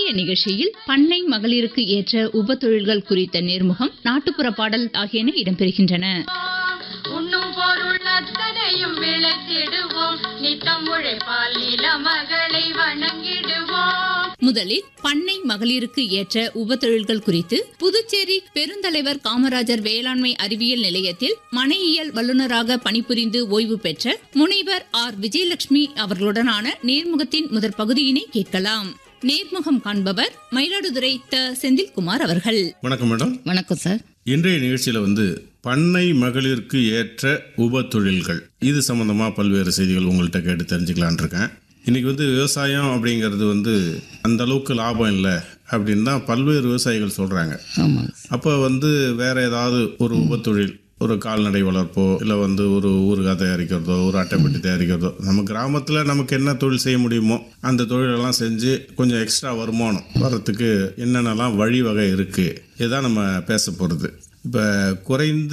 நிகழ்ச்சியில் பண்ணை மகளிருக்கு ஏற்ற உப தொழில்கள் குறித்த நேர்முகம் நாட்டுப்புற பாடல் ஆகியன இடம்பெறுகின்றன உண்ணும் பொருள் அத்தனையும் விளைத்திடுவோம் நித்தம் உழைப்பால் நில மகளை வணங்கிடுவோம் முதலில் பண்ணை மகளிருக்கு ஏற்ற உப தொழில்கள் குறித்து புதுச்சேரி பெருந்தலைவர் காமராஜர் வேளாண்மை அறிவியல் நிலையத்தில் மனையியல் வல்லுநராக பணிபுரிந்து ஓய்வு பெற்ற முனைவர் ஆர் விஜயலட்சுமி அவர்களுடனான நேர்முகத்தின் முதற் பகுதியினை கேட்கலாம் நேர்முகம் காண்பவர் மயிலாடுதுறை த செந்தில்குமார் அவர்கள் வணக்கம் மேடம் வணக்கம் சார் இன்றைய நிகழ்ச்சியில் வந்து பண்ணை மகளிருக்கு ஏற்ற உப தொழில்கள் இது சம்பந்தமா பல்வேறு செய்திகள் உங்கள்கிட்ட கேட்டு தெரிஞ்சுக்கலான் இருக்கேன் இன்னைக்கு வந்து விவசாயம் அப்படிங்கிறது வந்து அந்த அளவுக்கு லாபம் இல்லை அப்படின்னு தான் பல்வேறு விவசாயிகள் சொல்றாங்க ஆமாங்க சார் அப்போ வந்து வேற ஏதாவது ஒரு உப தொழில் ஒரு கால்நடை வளர்ப்போ இல்லை வந்து ஒரு ஊறுகாய் தயாரிக்கிறதோ ஒரு அட்டைப்பெட்டி தயாரிக்கிறதோ நம்ம கிராமத்தில் நமக்கு என்ன தொழில் செய்ய முடியுமோ அந்த தொழிலெல்லாம் செஞ்சு கொஞ்சம் எக்ஸ்ட்ரா வருமானம் வர்றதுக்கு என்னென்னலாம் வழிவகை இருக்குது இதுதான் நம்ம பேச போகிறது இப்போ குறைந்த